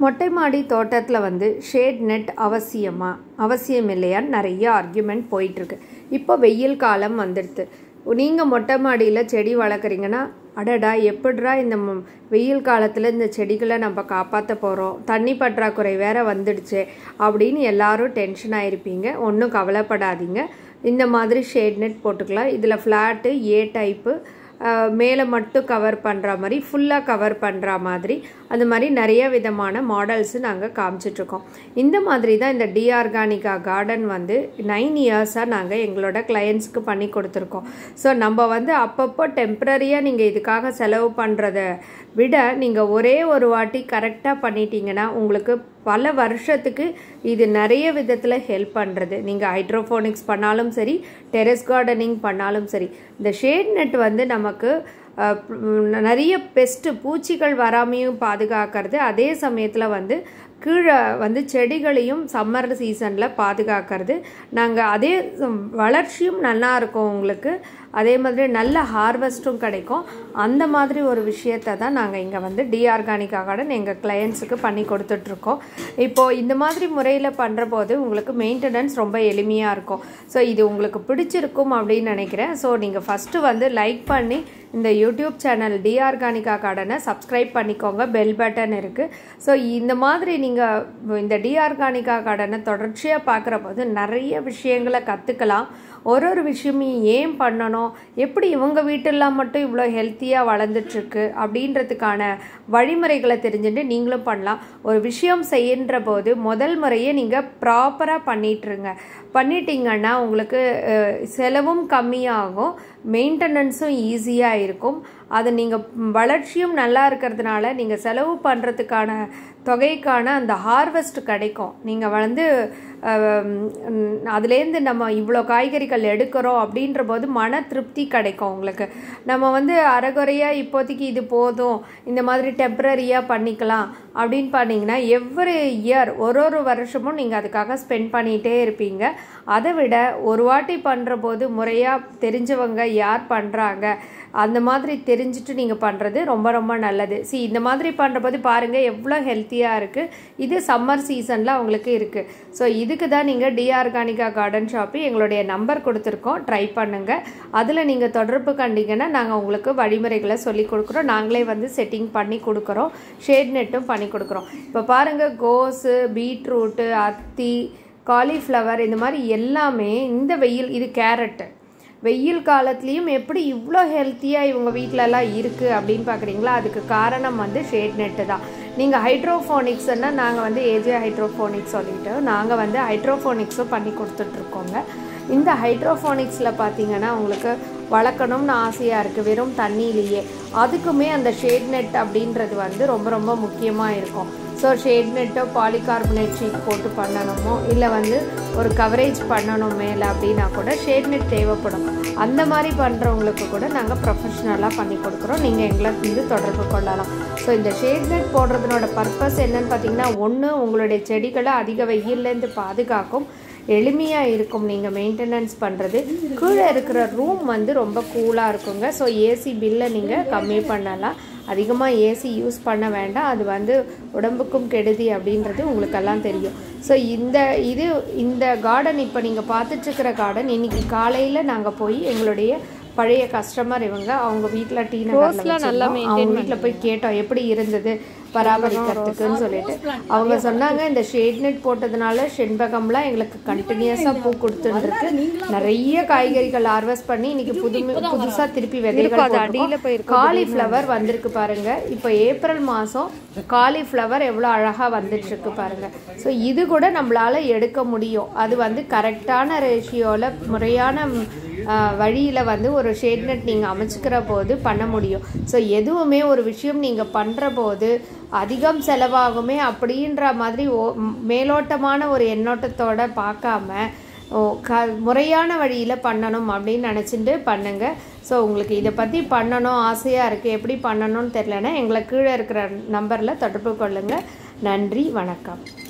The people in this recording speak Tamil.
மொட்டை மாடி தோட்டத்தில் வந்து ஷேட் நெட் அவசியமா அவசியம் இல்லையான்னு நிறைய ஆர்கியூமெண்ட் போயிட்டுருக்கு இப்போ வெயில் காலம் வந்துடுது நீங்கள் மொட்டை மாடியில் செடி வளர்க்குறீங்கன்னா அடடா எப்படிடா இந்த ம- வெயில் காலத்தில் இந்த செடிகளை நம்ம காப்பாற்ற போகிறோம் தண்ணி பற்றாக்குறை வேற வந்துடுச்சு அப்படின்னு எல்லாரும் டென்ஷன் ஆயிருப்பீங்க ஒன்றும் கவலைப்படாதீங்க இந்த மாதிரி ஷேட் நெட் போட்டுக்கலாம் இதில் ஃப்ளாட்டு ஏ டைப்பு மேலே மட்டும் கவர் பண்ணுற மாதிரி ஃபுல்லாக கவர் பண்ணுற மாதிரி அந்த மாதிரி நிறைய விதமான மாடல்ஸு நாங்கள் காமிச்சிட்ருக்கோம் இந்த மாதிரி தான் இந்த டி ஆர்கானிகா கார்டன் வந்து நைன் இயர்ஸாக நாங்கள் எங்களோட கிளையண்ட்ஸ்க்கு பண்ணி கொடுத்துருக்கோம் ஸோ நம்ம வந்து அப்பப்போ டெம்ப்ரரியாக நீங்கள் இதுக்காக செலவு பண்ணுறத விட நீங்கள் ஒரே ஒரு வாட்டி கரெக்டாக பண்ணிட்டீங்கன்னா உங்களுக்கு பல வருஷத்துக்கு இது நிறைய விதத்தில் ஹெல்ப் பண்ணுறது நீங்கள் ஹைட்ரோஃபோனிக்ஸ் பண்ணாலும் சரி டெரெஸ் கார்டனிங் பண்ணாலும் சரி இந்த ஷேட் நெட் வந்து நமக்கு அஹ், ம், நிறைய பெஸ்ட்டு பூச்சிகள் வராமையும் பாதுகாக்கிறது அதே சமயத்தில் வந்து கீழே வந்து செடிகளையும் சம்மர் சீசனில் பாதுகாக்கிறது நாங்கள் அதே சம்- வளர்ச்சியும் நல்லா இருக்கும் உங்களுக்கு அதே மாதிரி நல்ல ஹார்வெஸ்ட்டும் கிடைக்கும் அந்த மாதிரி ஒரு விஷயத்தை தான் நாங்கள் இங்கே வந்து டி ஆர்கானிக் கார்டன் எங்கள் கிளையண்ட்ஸுக்கு பண்ணி கொடுத்துட்ருக்கோம் இப்போது இந்த மாதிரி முறையில் பண்ணுற போது உங்களுக்கு மெயின்டெனன்ஸ் ரொம்ப எளிமையாக இருக்கும் ஸோ இது உங்களுக்கு பிடிச்சிருக்கும் அப்படின்னு நினைக்கிறேன் ஸோ நீங்கள் ஃபஸ்ட்டு வந்து லைக் பண்ணி இந்த யூடியூப் சேனல் டி ஆர்கானிகா கார்டனை சப்ஸ்கிரைப் பண்ணிக்கோங்க பெல் பட்டன் இருக்குது ஸோ இந்த மாதிரி நீங்கள் இந்த டி ஆர்கானிகா கார்டனை தொடர்ச்சியாக பார்க்குற போது நிறைய விஷயங்களை கற்றுக்கலாம் ஒரு ஒரு விஷயமும் ஏன் பண்ணணும் எப்படி இவங்க வீட்டெல்லாம் மட்டும் இவ்வளோ ஹெல்த்தியாக வளர்ந்துட்டுருக்கு அப்படின்றதுக்கான வழிமுறைகளை தெரிஞ்சுட்டு நீங்களும் பண்ணலாம் ஒரு விஷயம் செய்கின்ற போது முதல் முறையே நீங்கள் ப்ராப்பராக பண்ணிட்டுருங்க பண்ணிட்டீங்கன்னா உங்களுக்கு அஹ், செலவும் கம்மியாகும் மெயின்டெனன்ஸும் ஈஸியாக இருக்கும் அது நீங்கள் வளர்ச்சியும் நல்லா இருக்கிறதுனால நீங்கள் செலவு பண்ணுறதுக்கான தொகைக்கான அந்த ஹார்வெஸ்ட் கிடைக்கும் நீங்கள் வந்து அஹ், ம், அதுலேருந்து நம்ம இவ்வளோ காய்கறிகள் எடுக்கிறோம் அப்படின்ற போது மன திருப்தி கிடைக்கும் உங்களுக்கு நம்ம வந்து அரைகுறையாக இப்போதைக்கு இது போதும் இந்த மாதிரி டெம்பரரியாக பண்ணிக்கலாம் அப்படின்னு பண்ணிங்கன்னா எவ்ரி இயர் ஒரு ஒரு வருஷமும் நீங்கள் அதுக்காக ஸ்பெண்ட் பண்ணிகிட்டே இருப்பீங்க அதை விட ஒரு வாட்டி பண்ணுற போது முறையாக தெரிஞ்சவங்க யார் பண்ணுறாங்க அந்த மாதிரி தெரிஞ்சுட்டு நீங்கள் பண்ணுறது ரொம்ப ரொம்ப நல்லது சி இந்த மாதிரி பண்ணுறபோது பாருங்கள் எவ்வளோ ஹெல்த்தியாக இருக்குது இது சம்மர் சீசனில் அவங்களுக்கு இருக்குது ஸோ இதுக்கு தான் நீங்கள் டி ஆர்கானிகா கார்டன் ஷாப்பு எங்களுடைய நம்பர் கொடுத்துருக்கோம் ட்ரை பண்ணுங்கள் அதில் நீங்கள் தொடர்பு கண்டிங்கன்னா நாங்கள் உங்களுக்கு வழிமுறைகளை சொல்லி கொடுக்குறோம் நாங்களே வந்து செட்டிங் பண்ணி கொடுக்குறோம் ஷேட் நெட்டும் பண்ணி கொடுக்குறோம் இப்போ பாருங்கள் கோஸு பீட்ரூட்டு அத்தி காலிஃப்ளவர் இந்த மாதிரி எல்லாமே இந்த வெயில் இது கேரட்டு வெயில் காலத்துலேயும் எப்படி இவ்வளோ ஹெல்த்தியாக இவங்க வீட்டிலலாம் இருக்குது அப்படின்னு பார்க்குறீங்களா அதுக்கு காரணம் வந்து ஷேட் நெட்டு தான் நீங்கள் ஹைட்ரோஃபோனிக்ஸ்னா நாங்கள் வந்து ஏஜே ஹைட்ரோஃபோனிக்ஸ் சொல்லிட்டு நாங்கள் வந்து ஹைட்ரோஃபோனிக்ஸும் பண்ணி கொடுத்துட்ருக்கோங்க இந்த ஹைட்ரோஃபோனிக்ஸில் பார்த்தீங்கன்னா உங்களுக்கு வளர்க்கணும்னு ஆசையாக இருக்குது வெறும் தண்ணியிலேயே அதுக்குமே அந்த ஷேட் நெட் அப்படின்றது வந்து ரொம்ப ரொம்ப முக்கியமாக இருக்கும் ஸோ ஷேட் நெட்டோ பாலிகார்பனேட் ஷீட் போட்டு பண்ணணுமோ இல்லை வந்து ஒரு கவரேஜ் பண்ணணும் மேலே அப்படின்னா கூட ஷேட் நெட் தேவைப்படும் அந்த மாதிரி பண்ணுறவங்களுக்கு கூட நாங்கள் ப்ரொஃபஷ்னலாக பண்ணி கொடுக்குறோம் நீங்கள் எங்களை வந்து தொடர்பு கொள்ளலாம் ஸோ இந்த ஷேட் நெட் போடுறதுனோட பர்பஸ் என்னன்னு பார்த்தீங்கன்னா ஒன்று உங்களுடைய செடிகளை அதிக வெயில்லேருந்து பாதுகாக்கும் எளிமையாக இருக்கும் நீங்கள் மெயின்டெனன்ஸ் பண்ணுறது கீழே இருக்கிற ரூம் வந்து ரொம்ப கூலாக இருக்குங்க ஸோ ஏசி பில்லை நீங்கள் கம்மி பண்ணலாம் அதிகமாக ஏசி யூஸ் பண்ண வேண்டாம் அது வந்து உடம்புக்கும் கெடுதி அப்படின்றது உங்களுக்கெல்லாம் தெரியும் ஸோ இந்த இது இந்த கார்டன் இப்போ நீங்கள் பார்த்துட்ருக்கிற கார்டன் இன்னைக்கு காலையில் நாங்கள் போய் எங்களுடைய பழைய கஸ்டமர் இவங்க அவங்க வீட்டில் டீ நகரில் நல்லா அவங்க வீட்டில் போய் கேட்டோம் எப்படி இருந்தது பராமரிக்கிறதுக்குன்னு சொல்லிட்டு அவங்க சொன்னாங்க இந்த ஷேட் நெட் போட்டதுனால செண்பகம்லாம் எங்களுக்கு கண்டினியூஸாக பூ கொடுத்துருக்கு நிறைய காய்கறிகள் ஹார்வெஸ்ட் பண்ணி இன்னைக்கு புது புதுசாக திருப்பி விதைகள் அடியில போட்டிருக்கோம். காலிஃப்ளவர் வந்திருக்கு பாருங்க இப்போ ஏப்ரல் மாதம் காலிஃப்ளவர் எவ்வளோ அழகாக வந்துட்டு இருக்கு பாருங்க ஸோ இது கூட நம்மளால எடுக்க முடியும் அது வந்து கரெக்டான ரேஷியோவில் முறையான வழியில் வந்து ஒரு ஷேட் நெட் நீங்கள் அமைச்சுக்கிற போது பண்ண முடியும் ஸோ எதுவுமே ஒரு விஷயம் நீங்கள் பண்ணுற போது அதிகம் செலவாகுமே அப்படின்ற மாதிரி ஓ- ம், மேலோட்டமான ஒரு எண்ணோட்டத்தோட பார்க்காம ஓ க முறையான வழியில் பண்ணணும் அப்படின்னு நினச்சிட்டு பண்ணுங்க ஸோ உங்களுக்கு இதை பற்றி பண்ணணும் ஆசையாக இருக்குது எப்படி பண்ணணும்னு தெரிலனா எங்களை கீழே இருக்கிற நம்பரில் தொடர்பு கொள்ளுங்கள் நன்றி வணக்கம்